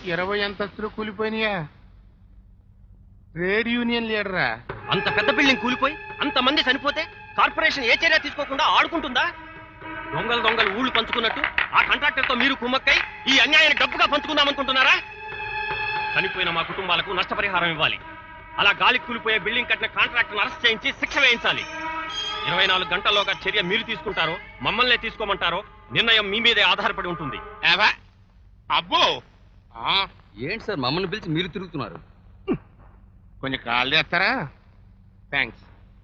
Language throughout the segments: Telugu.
ఇరవై అంతస్తులు కూలిపోయినాయా ట్రేడ్ యూనియన్ లీడరా అంత పెద్ద బిల్డింగ్ కూలిపోయి అంత మంది చనిపోతే కార్పొరేషన్ ఏ చర్య తీసుకోకుండా ఆడుకుంటుందా దొంగలు దొంగలు ఊళ్ళు పంచుకున్నట్టు ఆ కాంట్రాక్టర్ తో మీరు కుమ్మక్కై ఈ అన్యాయాన్ని డబ్బుగా పంచుకుందామనుకుంటున్నారా చనిపోయిన మా కుటుంబాలకు నష్టపరిహారం ఇవ్వాలి అలా గాలి కూలిపోయే బిల్డింగ్ కట్టిన కాంట్రాక్టర్ అరెస్ట్ చేయించి శిక్ష వేయించాలి ఇరవై నాలుగు గంటల్లోగా చర్య మీరు తీసుకుంటారో మమ్మల్నే తీసుకోమంటారో నిర్ణయం మీ మీదే ఆధారపడి ఉంటుంది ఏవా? అబ్బో ఆ, ఏంటి సార్ మమ్మల్ని పిలిచి మీరు తిరుగుతున్నారు కొంచెం కాల్ చేస్తారా థ్యాంక్స్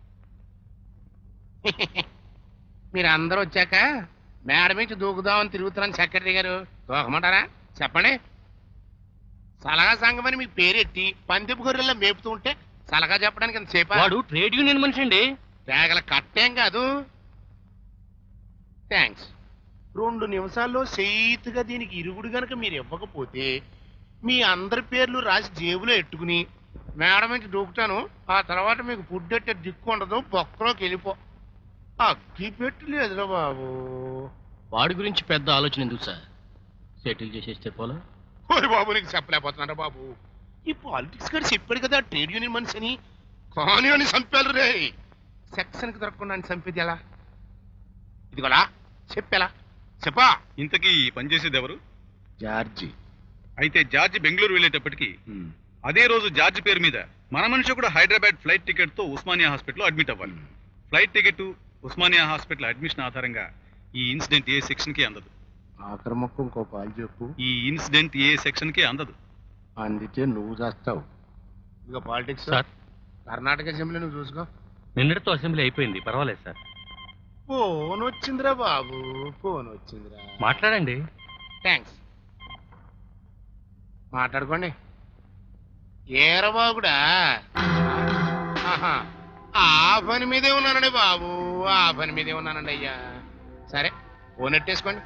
మీరు అందరూ వచ్చాక మేడ నుంచి దూకుదామని తిరుగుతున్నాను సెక్రటరీ గారు దూకమంటారా చెప్పండి సలహా సంఘం అని మీకు పేరెట్టి పందిపు గొర్రెల్లో మేపుతూ ఉంటే సలహా చెప్పడానికి ఎంత సేపా వాడు ట్రేడ్ యూనియన్ మనిషి అండి తేగల కట్టేం కాదు థ్యాంక్స్ రెండు నిమిషాల్లో సెయిత్గా దీనికి ఇరుగుడు గనక మీరు ఇవ్వకపోతే మీ అందరి పేర్లు రాసి జేబులో ఎట్టుకుని మేడం నుంచి దూకుతాను ఆ తర్వాత మీకు ఫుడ్ ఎట్టే దిక్కు ఉండదు బొక్కలోకి వెళ్ళిపో అగ్గి పెట్టు లేదురా బాబు వాడి గురించి పెద్ద ఆలోచన ఎందుకు సార్ సెటిల్ చేసేస్తే పోలా ఓరి బాబు నీకు చెప్పలేకపోతున్నారా బాబు ఈ పాలిటిక్స్ గారు చెప్పాడు కదా ట్రేడ్ యూనియన్ మనిషి అని కానీ అని చంపారు రే సెక్షన్ కి దొరకకుండా అని చంపేది ఎలా ఇదిగోలా చెప్పేలా చెప్పా ఇంతకీ ఈ పనిచేసేది ఎవరు జార్జి అయితే జార్జి బెంగళూరు వెళ్ళేటప్పటికి అదే రోజు జార్జి పేరు మీద మన మనిషి కూడా హైదరాబాద్ ఫ్లైట్ టికెట్ తో ఉస్మానియా హాస్పిటల్ అడ్మిట్ అవ్వాలి flight ticket Osmania hospital admission ఆధారంగా ఈ ఇన్సిడెంట్ ఏ సెక్షన్ కి అందదు ఆఖరి మొక్క ఇంకో పాలు చెప్పు ఈ ఇన్సిడెంట్ ఏ సెక్షన్ కి అందదు అందితే నువ్వు చేస్తావు ఇక పాలిటిక్స్ సార్. కర్ణాటక అసెంబ్లీ నువ్వు చూసుకో నిన్నటితో అసెంబ్లీ అయిపోయింది పర్వాలేదు సార్ ఫోన్ వచ్చిందిరా బాబు ఫోన్ వచ్చిందిరా మాట్లాడండి థ్యాంక్స్ మాట్లాడుకోండి ఏరబాగుడా ఆహా, ఆ పని మీదే ఉన్నానండి బాబు ఆ పని మీదే ఉన్నానండి అయ్యా సరే ఫోన్ ఎట్టేసుకోండి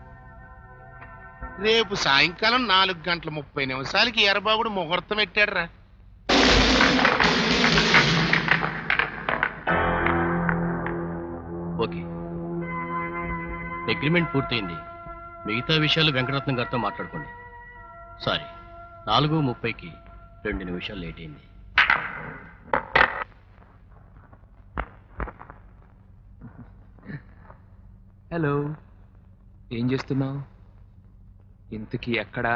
రేపు సాయంకాలం నాలుగు గంటల ముప్పై నిమిషాలకి ఎర్రబాగుడు ముహూర్తం పెట్టాడురా ఓకే అగ్రిమెంట్ పూర్తయింది మిగతా విషయాలు వెంకటరత్నం గారితో మాట్లాడుకోండి సారీ నాలుగు ముప్పైకి రెండు నిమిషాలు లేట్ అయింది హలో ఏం చేస్తున్నావు ఇంతకీ ఎక్కడా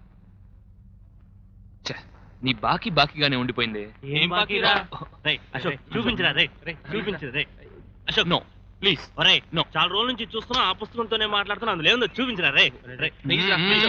ఛ, నీ బాకీ బాకీగానే ఉండిపోయింది ఏం బాకీరా రేయ్ అశోక్ చూపించరా రే రే చూపించరా రే అశోక్ నో ప్లీజ్ ఒరే నో చాలా రోజుల నుంచి చూస్తున్నా ఆ పుస్తకంతోనే మాట్లాడుతున్నా అందులో ఏముందో చూపించరా రే రే ప్లీజ్ రా ప్లీజ్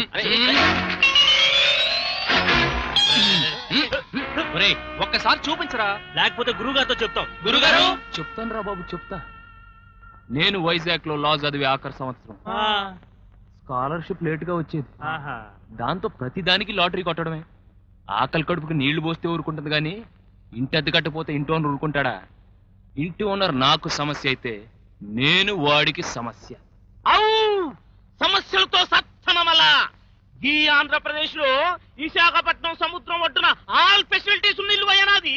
ఒరేయ్, ఒక్కసారి చూపించరా లేకపోతే గురుగారితో చెప్తాం గురుగారు చెప్తాను రా బాబు చెప్తా నేను వైజాగ్ లో లా చదివే ఆఖరి సంవత్సరం స్కాలర్షిప్ లేట్ గా వచ్చేది ఆహా దాంతో ప్రతిదానికి లాటరీ కొట్టడమే ఆకలి కడుపుకి నీళ్లు పోస్తే ఊరుకుంటుంది కానీ ఇంటి అద్దె కట్టపోతే ఇంటి ఓనర్ ఊరుకుంటాడా ఇంటి ఓనర్ నాకు సమస్య అయితే నేను వాడికి సమస్య అవు సమస్యలతో సత్తనమల ఈ ఆంధ్రప్రదేశ్ లో విశాఖపట్నం సముద్రం ఒడ్డున ఆల్ ఫెసిలిటీస్ ఉన్న ఇల్లు అయ్యనాది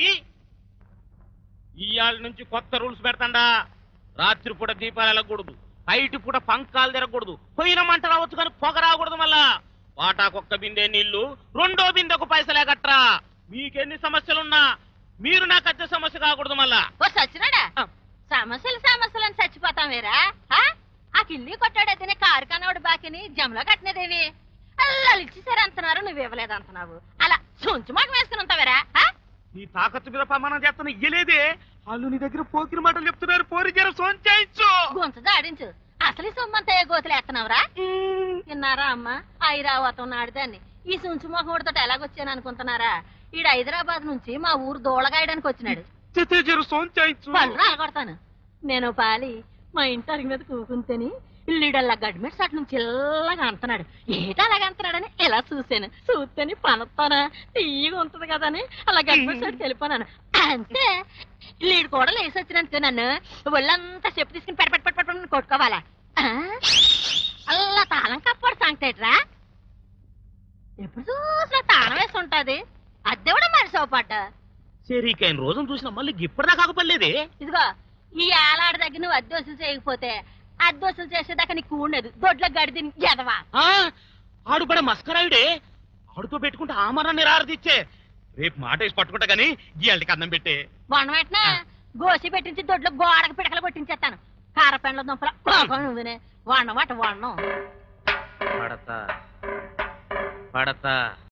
ఇవాళ నుంచి కొత్త రూల్స్ పెడతాండా రాత్రి పూట దీపాలు వెళ్ళకూడదు బయటి పూట పంకాలు తిరగకూడదు పోయిన మంట రావచ్చు కానీ పొగ రాకూడదు మళ్ళా వాటాకొక్క బిందె నీళ్లు రెండో బిందెకు పైసలే కట్టరా మీకెన్ని సమస్యలున్నా మీరు నాకు అద్దె సమస్య కాకూడదు మళ్ళా ఓ సచ్చినాడా సమస్యలు సమస్యలు అని చచ్చిపోతాం వేరా ఆ? ఆ కిల్లి కొట్టాడు అతనే కారు కనవాడు బాకిని జమలో కట్టినదేవి అలా ఇచ్చేసారు అంటున్నారు నువ్వు ఇవ్వలేదు అంటున్నావు అలా సొంచు మాట వేసుకుని ఉంటావేరా ఆ? నీ తాకత్తు మీద ప్రమాణం చేస్తున్న ఇయ్యలేదే వాళ్ళు నీ దగ్గర పోకిరి మాటలు చెప్తున్నారు పోరి జర సోంచాయించు గొంతు జాడించు అసలు ఈ సొమ్మంతా ఏ గోతులు ఎత్తనవరా తిన్నారా అమ్మ ఐరావతం నాడిదాన్ని ఈ సుంచు మొహముడితో ఎలాగొచ్చాను అనుకుంటున్నారా ఈడు హైదరాబాద్ నుంచి మా ఊరు దూళగాయడానికి వచ్చినాడు చెత్తే జర సోంచాయించు పళ్ళు రాలగొడతాను నేను పాలి మా ఇంటి అరిగి మీద కూకుంటేని ఇల్లుడల్లా గడ్మెట్స్ అటు నుంచి ఇల్లగా అంటున్నాడు ఏట అలాగ అంటున్నాడని ఇలా చూశాను చూస్తేని పనొత్తానా తీయగా ఉంటది కదా అని అలా గడ్మెట్స్ అటు వెళ్ళిపోనాను అంతే లీడు కూడా లేసి వచ్చినందుకు నన్ను ఒళ్ళంతా చెప్పు తీసుకుని పెట్ పెట్ పెట్ పెట్ పెట్ కొట్టుకోవాలా ఆ? అల్లా తాళం కప్పడు సంగతేట్రా ఎప్పుడు చూసినా తాళం వేసి ఉంటది అద్దె కూడా మనిషి అవపడ్డ సరికైన రోజును చూసిన మళ్ళీ ఇప్పటిదాకా కాకపోలేదే ఇదిగో ఈ ఏలాడి దగ్గర నువ్వు అద్దె వసూలు చేయకపోతే అద్దె వసూలు చేసేదాకా నీకు ఉండదు దొడ్ల గడిది ఎదవా ఆ, ఆడు బడ మస్కరాయుడే కడుతో పెట్టుకుంటే ఆ మరాన్ని రారదిచ్చే రేపు మాట వేసి పట్టుకుంటా గానీ గీయాలకి అన్నం పెట్టే వండ వెంటనే గోసి పెట్టించి దొడ్లో గోడకు పిడకలు కొట్టించేస్తాను కారపెండ్ల దుంపల కోపం నువ్వునే వండమాట వండం పడతా పడతా